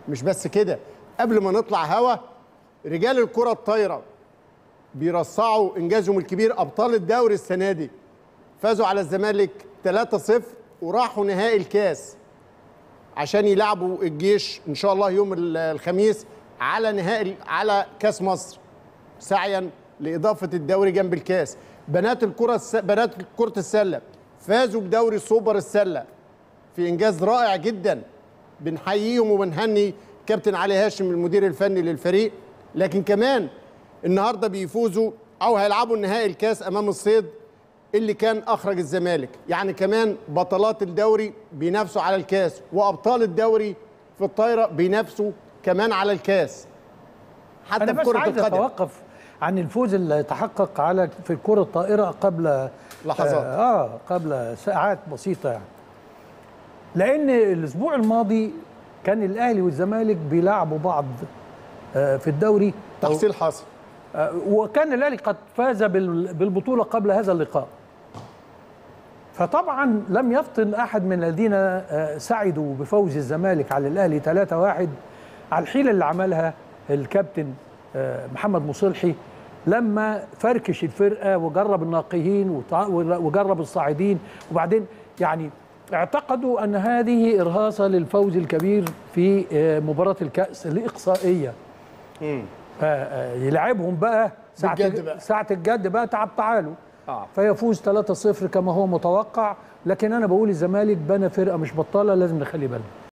مش بس كده قبل ما نطلع هوا رجال الكره الطايره بيرصعوا انجازهم الكبير ابطال الدوري السنه دي فازوا على الزمالك 3-0 وراحوا نهائي الكاس عشان يلعبوا الجيش ان شاء الله يوم ال- الخميس على نهائي على كاس مصر سعيا لاضافه الدوري جنب الكاس بنات الكره الس... بنات كره السله فازوا بدوري سوبر السله في انجاز رائع جدا بنحييهم وبنهني كابتن علي هاشم المدير الفني للفريق لكن كمان النهارده بيفوزوا او هيلعبوا النهائي الكاس امام الصيد اللي كان اخرج الزمالك يعني كمان بطلات الدوري بينافسوا على الكاس وابطال الدوري في الطايره بينافسوا كمان على الكاس حتى انا في بس كره عايز القدم اتوقف عن الفوز اللي تحقق على في الكره الطائره قبل لحظات. اه, آه قبل ساعات بسيطه يعني لان الاسبوع الماضي كان الاهلي والزمالك بيلعبوا بعض آه في الدوري تحصيل حاصل آه، وكان الاهلي قد فاز بال- بالبطوله قبل هذا اللقاء فطبعا لم يفطن احد من الذين آه، سعدوا بفوز الزمالك على الاهلي 3-1 على الحيله اللي عملها الكابتن آه، محمد مصلحي لما فركش الفرقه وجرب الناقيين وتع- وجرب الصاعدين وبعدين يعني اعتقدوا ان هذه ارهاصه للفوز الكبير في آه، مباراه الكاس الاقصائيه فيلعبهم بقى ساعة بالجد بقى. ساعة الجد بقى تعب تعالوا آه. فيفوز 3-0 كما هو متوقع لكن انا بقول الزمالك بنى فرقه مش بطاله لازم نخلي بالنا